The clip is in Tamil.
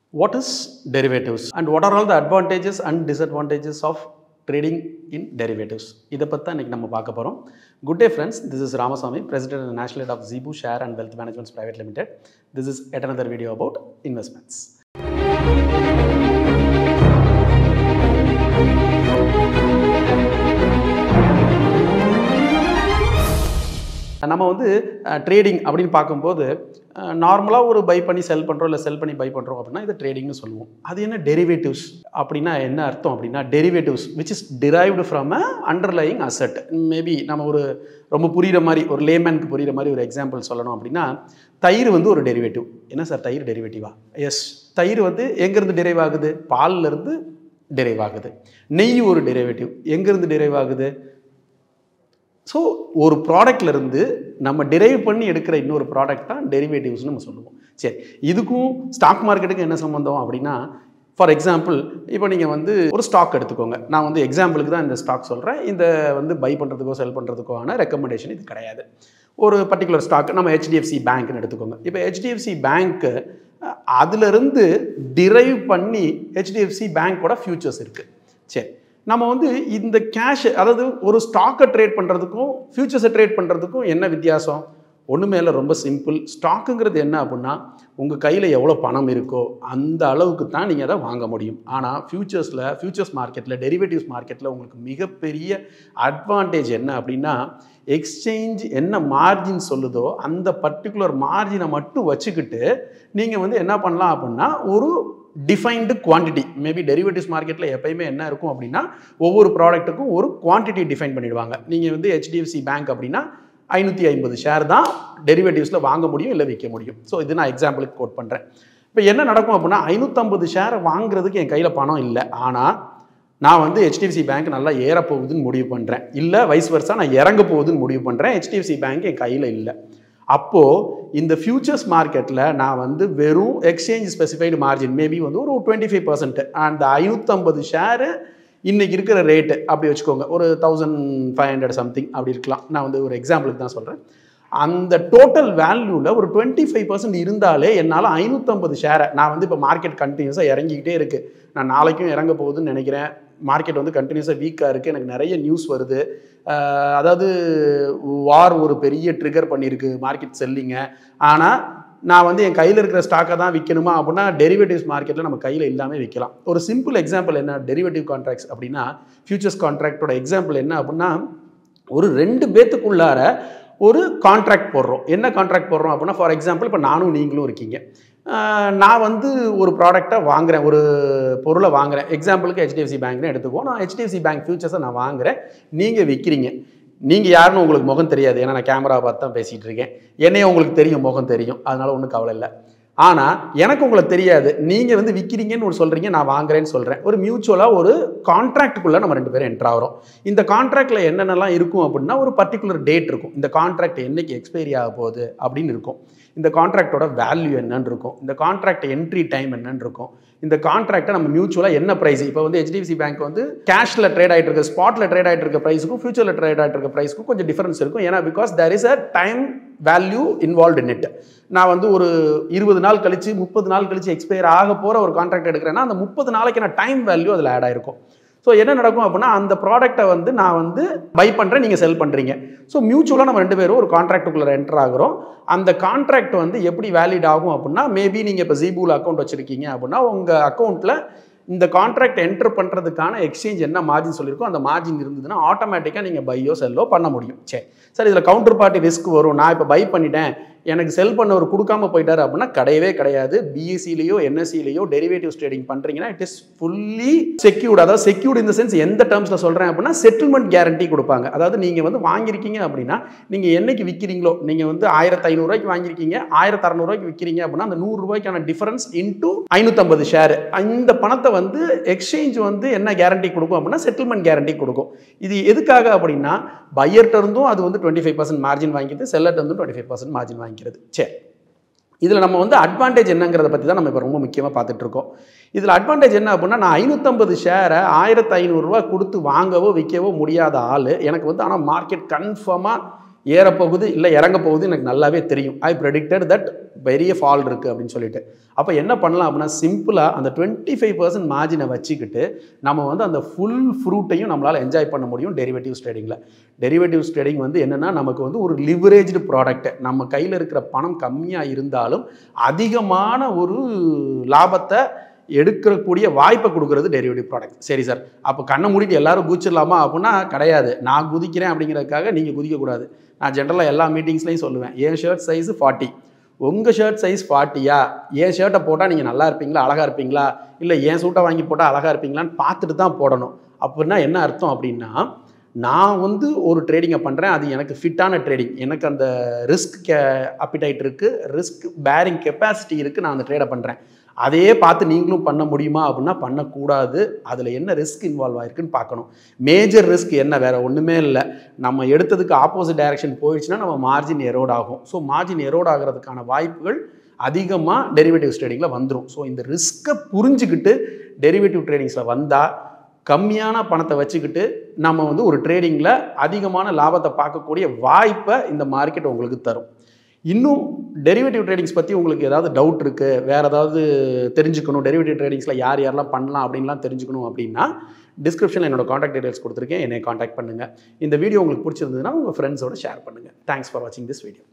What is derivatives and what are all the advantages and disadvantages of trading in derivatives இதை பற்றி தான் இன்றைக்கி நம்ம பார்க்க போகிறோம் good day friends this is Ramasamy president and national head of ஜீபு share and wealth managements private limited this is yet another video about investments நம்ம வந்து ட்ரேடிங் அப்படின்னு பார்க்கும்போது நார்மலாக ஒரு பை பண்ணி செல் பண்ணுறோம் இல்லை செல் பண்ணி பை பண்ணுறோம் அப்படின்னா இது ட்ரேடிங்னு சொல்லுவோம் அது என்ன டெரிவேட்டிவ்ஸ் அப்படின்னா என்ன அர்த்தம் அப்படின்னா derivatives which is derived from a underlying asset maybe நம்ம ஒரு ரொம்ப புரிகிற மாதிரி ஒரு லேமேனுக்கு புரிகிற மாதிரி ஒரு எக்ஸாம்பிள் சொல்லணும் அப்படின்னா தயிர் வந்து ஒரு டெரிவேட்டிவ் என்ன சார் தயிர் டெரிவேட்டிவா எஸ் தயிர் வந்து எங்கேருந்து டெரைவ் ஆகுது பால்லேருந்து டெரைவ் ஆகுது நெய் ஒரு டெரிவேட்டிவ் எங்கேருந்து டெரைவ் ஆகுது ஸோ ஒரு ப்ராடக்ட்லேருந்து நம்ம டெரைவ் பண்ணி எடுக்கிற இன்னொரு ப்ராடக்ட் தான் டெரிவேட்டிவ்ஸ்னு நம்ம சொல்லுவோம் சரி இதுக்கும் ஸ்டாக் மார்க்கெட்டுக்கும் என்ன சம்மந்தம் அப்படின்னா ஃபார் எக்ஸாம்பிள் இப்போ நீங்கள் வந்து ஒரு ஸ்டாக் எடுத்துக்கோங்க நான் வந்து எக்ஸாம்பிளுக்கு தான் இந்த ஸ்டாக் சொல்கிறேன் இந்த வந்து பை பண்ணுறதுக்கோ செல் பண்ணுறதுக்கோன ரெக்கமெண்டேஷன் இது கிடையாது ஒரு பர்டிகுலர் ஸ்டாக் நம்ம ஹெச்டிஎஃப்சி பேங்க்னு எடுத்துக்கோங்க இப்போ ஹெச்டிஎஃப்சி பேங்க்கு அதிலிருந்து டிரைவ் பண்ணி ஹெச்டிஎஃப்சி பேங்க்கோட ஃபியூச்சர்ஸ் இருக்குது சரி நம்ம வந்து இந்த கேஷ் அதாவது ஒரு ஸ்டாக்கை ட்ரேட் பண்ணுறதுக்கும் ஃபியூச்சர்ஸை ட்ரேட் பண்ணுறதுக்கும் என்ன வித்தியாசம் ஒன்றுமே இல்லை ரொம்ப சிம்பிள் ஸ்டாக்குங்கிறது என்ன அப்படின்னா உங்கள் கையில் எவ்வளோ பணம் இருக்கோ அந்த அளவுக்கு தான் நீங்கள் அதை வாங்க முடியும் ஆனால் ஃபியூச்சர்ஸில் ஃபியூச்சர்ஸ் மார்க்கெட்டில் டெரிவேட்டிவ்ஸ் மார்க்கெட்டில் உங்களுக்கு மிகப்பெரிய அட்வான்டேஜ் என்ன அப்படின்னா எக்ஸ்சேஞ்ச் என்ன மார்ஜின் சொல்லுதோ அந்த பர்டிகுலர் மார்ஜினை மட்டும் வச்சுக்கிட்டு நீங்கள் வந்து என்ன பண்ணலாம் அப்படின்னா ஒரு டிஃபைன்டு குவான்டிட்டி மேபி டெரிவேட்டிவ்ஸ் மார்க்கெட்டில் எப்பயுமே என்ன இருக்கும் அப்படின்னா ஒவ்வொரு ப்ராடக்ட்டுக்கும் ஒரு குவான்டிட்டி டிஃபைன் பண்ணிடுவாங்க நீங்கள் வந்து ஹெச்டிஎஃப்சி பேங்க் அப்படின்னா ஐநூற்றி ஐம்பது ஷேர் தான் டெரிவேட்டிவ்ஸில் வாங்க முடியும் இல்லை விற்க முடியும் ஸோ இது நான் எக்ஸாம்பிளுக்கு கோட் பண்ணுறேன் இப்போ என்ன நடக்கும் அப்படின்னா ஐநூற்றம்பது ஷேரை வாங்குறதுக்கு என் கையில் பணம் இல்லை ஆனால் நான் வந்து ஹெச்டிஎஃப்சி பேங்க் நல்லா ஏறப்போகுதுன்னு முடிவு பண்ணுறேன் இல்லை வயசு வருஷம் நான் இறங்க போகுதுன்னு முடிவு பண்ணுறேன் ஹெச்டிஎஃப்சி பேங்க் என் கையில் இல்லை அப்போது இந்த ஃபியூச்சர்ஸ் மார்க்கெட்டில் நான் வந்து வெறும் எக்ஸ்சேஞ்ச் ஸ்பெசிஃபைடு மார்ஜின் மேபி வந்து ஒரு டுவெண்ட்டி ஃபைவ் பர்சன்ட் அந்த ஐநூற்றம்பது ஷேரு இன்றைக்கி இருக்கிற ரேட்டு அப்படி வச்சுக்கோங்க ஒரு தௌசண்ட் ஃபைவ் ஹண்ட்ரட் சம்திங் அப்படி இருக்கலாம் நான் வந்து ஒரு எக்ஸாம்பிளுக்கு தான் சொல்கிறேன் அந்த டோட்டல் வேல்யூவில் ஒரு டுவெண்ட்டி ஃபைவ் பர்சன்ட் இருந்தாலே என்னால் ஐநூற்றம்பது ஷேரை நான் வந்து இப்போ மார்க்கெட் கண்டினியூஸாக இறங்கிக்கிட்டே இருக்குது நான் நாளைக்கும் இறங்க போகுதுன்னு நினைக்கிறேன் மார்க்கெட் வந்து கண்டினியூஸாக வீக்காக இருக்குது எனக்கு நிறைய நியூஸ் வருது அதாவது வார் ஒரு பெரிய ட்ரிகர் பண்ணியிருக்கு மார்க்கெட் செல்லிங்க ஆனால் நான் வந்து என் கையில் இருக்கிற ஸ்டாக்கை தான் விற்கணுமா அப்படின்னா டெரிவேட்டிவ்ஸ் மார்க்கெட்டில் நம்ம கையில் இல்லாமல் விற்கலாம் ஒரு சிம்பிள் எக்ஸாம்பிள் என்ன டெரிவேட்டிவ் கான்ட்ராக்ட்ஸ் அப்படின்னா ஃபியூச்சர்ஸ் கான்ட்ராக்டோட எக்ஸாம்பிள் என்ன அப்படின்னா ஒரு ரெண்டு பேத்துக்குள்ளார ஒரு கான்ட்ராக்ட் போடுறோம் என்ன கான்ட்ராக்ட் போடுறோம் அப்படின்னா ஃபார் எக்ஸாம்பிள் இப்போ நானும் நீங்களும் இருக்கீங்க நான் வந்து ஒரு ப்ராடக்டை வாங்குறேன் ஒரு பொருளை வாங்குறேன் எக்ஸாம்பிளுக்கு ஹெச்டிஎஃப்சி பேங்க்னு எடுத்துக்குவோம் நான் ஹெச்டிஎஃப்சி பேங்க் ஃபியூச்சர்ஸை நான் வாங்குறேன் நீங்கள் விற்கிறீங்க நீங்கள் யாருன்னு உங்களுக்கு முகம் தெரியாது ஏன்னா நான் கேமரா பார்த்து தான் பேசிகிட்டு இருக்கேன் என்னையே உங்களுக்கு தெரியும் முகம் தெரியும் அதனால ஒன்றும் கவலை இல்லை ஆனால் எனக்கு உங்களுக்கு தெரியாது நீங்கள் வந்து விற்கிறீங்கன்னு ஒரு சொல்கிறீங்க நான் வாங்குறேன்னு சொல்கிறேன் ஒரு மியூச்சுவலாக ஒரு கான்ட்ராக்டுக்குள்ளே நம்ம ரெண்டு பேரும் என்ட்ரு ஆகிறோம் இந்த கான்ட்ராக்டில் என்னென்னலாம் இருக்கும் அப்படின்னா ஒரு பர்டிகுலர் டேட் இருக்கும் இந்த கான்ட்ராக்ட் என்னைக்கு எக்ஸ்பைரி ஆக போகுது அப்படின்னு இருக்கும் இந்த கான்ட்ராக்டோட வேல்யூ என்னன்னு இருக்கும் இந்த கான்ட்ராக்ட் என்ட்ரி டைம் என்னன்னு இருக்கும் இந்த கான்ட்ராக்டை நம்ம மியூச்சுவலாக என்ன ப்ரைஸ் இப்போ வந்து ஹெச்டிஎஃப்சி பேங்க் வந்து கேஷில் ட்ரேட் ஆகிட்டு இருக்க ஸ்பாட்டில் ட்ரேட் ஆகிட்டு இருக்க ப்ரைஸுக்கும் ஃபியூச்சரில் ட்ரேட் ஆகிட்டு இருக்க ப்ரைஸுக்கும் கொஞ்சம் டிஃபரன்ஸ் இருக்கும் ஏன்னா because there is a time value involve in it நான் வந்து ஒரு இருபது நாள் கழிச்சு முப்பது நாள் கழிச்சு எக்ஸ்பயர் ஆக போகிற ஒரு கான்ட்ராக்ட் எடுக்கிறேன்னா அந்த முப்பது நாளைக்கு நான் டைம் வேல்யூ அதில் ஆட் ஆயிருக்கும் ஸோ என்ன நடக்கும் அப்படின்னா அந்த ப்ராடக்ட்டை வந்து நான் வந்து பை பண்ணுறேன் நீங்கள் செல் பண்ணுறீங்க ஸோ மியூச்சுவலாக நம்ம ரெண்டு பேரும் ஒரு கான்ட்ராக்டுக்குள்ளே என்டர் ஆகிறோம் அந்த கான்ட்ராக்ட் வந்து எப்படி வேலிட் ஆகும் அப்படின்னா மேபி நீங்கள் இப்போ ஜீபூவில் அக்கௌண்ட் வச்சுருக்கீங்க அப்படின்னா உங்கள் அக்கௌண்ட்டில் இந்த கான்ட்ராக்ட் என்டர் பண்ணுறதுக்கான எக்ஸ்சேஞ்ச் என்ன மார்ஜின் சொல்லியிருக்கோ அந்த மார்ஜின் இருந்ததுன்னா ஆட்டோமேட்டிக்காக நீங்கள் பையோ செல்லோ பண்ண முடியும் சரி சார் இதில் கவுண்டர் பார்ட்டி ரிஸ்க் வரும் நான் இப்போ பை பண்ணிட்டேன் எனக்கு செல் பண்ணவர் கொடுக்காம போயிட்டார் அப்படின்னா கிடையவே கிடையாது பிஎஸ்சிலேயோ என்எஸ்சிலேயோ டெரிவேட்டிவ்ஸ் ட்ரேடிங் பண்ணுறீங்கன்னா இட் இஸ் ஃபுல்லி செக்யூர்ட் அதாவது செக்யூர்ட் இந்த சென்ஸ் எந்த டேர்ம்ஸில் சொல்கிறேன் அப்படின்னா செட்டில்மெண்ட் கேரண்டி கொடுப்பாங்க அதாவது நீங்கள் வந்து வாங்கியிருக்கீங்க அப்படின்னா நீங்கள் என்னைக்கு விற்கிறீங்களோ நீங்கள் வந்து ஆயிரத்தி ஐநூறுரூவாய்க்கு வாங்கியிருக்கீங்க ஆயிரத்தி அறநூறுவாய்க்கு விற்கிறீங்க அப்படின்னா அந்த நூறுரூவாய்க்கான டிஃபரன்ஸ் இன்டூ ஐநூற்றம்பது ஷேர் இந்த பணத்தை வந்து எக்ஸ்சேஞ்ச் வந்து என்ன கேரண்டி கொடுக்கும் அப்படின்னா செட்டில்மெண்ட் கேரண்டி கொடுக்கும் இது எதுக்காக அப்படின்னா பையர்கிட்ட இருந்தும் அது வந்து டுவெண்ட்டி ஃபைவ் பர்சன்ட் மார்ஜின் வாங்கிட்டு செல்லர்ட்ட இருந்தும் டுவெண்ட்டி ஃபைவ் பர்சன்ட் மார்ஜின் வாங்கிக்கிறது சரி இதில் நம்ம வந்து அட்வான்டேஜ் என்னங்கிறத பற்றி தான் நம்ம இப்போ ரொம்ப முக்கியமாக பார்த்துட்டு இருக்கோம் இதில் அட்வான்டேஜ் என்ன அப்படின்னா நான் ஐநூற்றம்பது ஷேரை ஆயிரத்து ஐநூறுரூவா கொடுத்து வாங்கவோ விற்கவோ முடியாத ஆள் எனக்கு வந்து ஆனால் மார்க்கெட் கன்ஃபார்மாக ஏறப்போகுது இல்லை இறங்க போகுது எனக்கு நல்லாவே தெரியும் ஐ ப்ரெடிக்டட் தட் பெரிய ஃபால் இருக்குது அப்படின்னு சொல்லிட்டு அப்போ என்ன பண்ணலாம் அப்படின்னா சிம்பிளாக அந்த டுவெண்ட்டி ஃபைவ் பர்சன்ட் மார்ஜினை வச்சுக்கிட்டு நம்ம வந்து அந்த ஃபுல் ஃப்ரூட்டையும் நம்மளால் என்ஜாய் பண்ண முடியும் டெரிவேட்டிவ்ஸ் ட்ரேடிங்கில் டெரிவேட்டிவ்ஸ் ட்ரேடிங் வந்து என்னென்னா நமக்கு வந்து ஒரு லிவரேஜ்டு ப்ராடக்ட் நம்ம கையில் இருக்கிற பணம் கம்மியாக இருந்தாலும் அதிகமான ஒரு லாபத்தை எடுக்கக்கூடிய வாய்ப்பை கொடுக்கறது டெரிவேட்டிவ் ப்ராடக்ட் சரி சார் அப்போ கண்ணை மூடிட்டு எல்லாரும் குதிச்சிடலாமா அப்படின்னா கிடையாது நான் குதிக்கிறேன் அப்படிங்கிறதுக்காக நீங்கள் குதிக்கக்கூடாது நான் ஜென்ரலாக எல்லா மீட்டிங்ஸ்லையும் சொல்லுவேன் என் ஷர்ட் சைஸ் ஃபார்ட்டி உங்கள் ஷர்ட் சைஸ் ஃபார்ட்டியா என் ஷர்ட்டை போட்டால் நீங்கள் நல்லா இருப்பீங்களா அழகாக இருப்பீங்களா இல்லை என் சூட்டை வாங்கி போட்டால் அழகாக இருப்பீங்களான்னு பார்த்துட்டு தான் போடணும் அப்படின்னா என்ன அர்த்தம் அப்படின்னா நான் வந்து ஒரு ட்ரேடிங்கை பண்ணுறேன் அது எனக்கு ஃபிட்டான ட்ரேடிங் எனக்கு அந்த ரிஸ்க் கே அப்பிடைட் இருக்குது ரிஸ்க் பேரிங் கெப்பாசிட்டி இருக்குது நான் அந்த ட்ரேடை பண்ணுறேன் அதையே பார்த்து நீங்களும் பண்ண முடியுமா அப்படின்னா பண்ணக்கூடாது அதில் என்ன ரிஸ்க் இன்வால்வ் ஆயிருக்குன்னு பார்க்கணும் மேஜர் ரிஸ்க் என்ன வேறு ஒன்றுமே இல்லை நம்ம எடுத்ததுக்கு ஆப்போசிட் டைரக்ஷன் போயிடுச்சுன்னா நம்ம மார்ஜின் எரோட் ஆகும் ஸோ மார்ஜின் எரோட் ஆகிறதுக்கான வாய்ப்புகள் அதிகமாக டெரிவேட்டிவ்ஸ் ட்ரேடிங்கில் வந்துடும் ஸோ இந்த ரிஸ்க்கை புரிஞ்சுக்கிட்டு டெரிவேட்டிவ் ட்ரேடிங்ஸில் வந்தால் கம்மியான பணத்தை வச்சுக்கிட்டு நம்ம வந்து ஒரு ட்ரேடிங்கில் அதிகமான லாபத்தை பார்க்கக்கூடிய வாய்ப்பை இந்த மார்க்கெட் உங்களுக்கு தரும் இன்னும் டெரிவேட்டிவ் ட்ரேடிங்ஸ் பற்றி உங்களுக்கு ஏதாவது டவுட் இருக்குது வேறு ஏதாவது தெரிஞ்சுக்கணும் டெரிவேட்டிவ் ட்ரேடிங்ஸில் யார் யாரெல்லாம் பண்ணலாம் அப்படின்லாம் தெரிஞ்சுக்கணும் அப்படின்னா டிஸ்கிரிப்ஷனில் என்னோட காண்டாக்ட் டீடைல்ஸ் கொடுத்துருக்கேன் என்னை காண்டாக்ட் பண்ணுங்கள் இந்த வீடியோ உங்களுக்கு பிடிச்சிருந்ததுன்னா உங்கள் ஃப்ரெண்ட்ஸோட ஷேர் பண்ணுங்கள் தேங்க்ஸ் ஃபார் வாட்சிங் திஸ் வீடியோ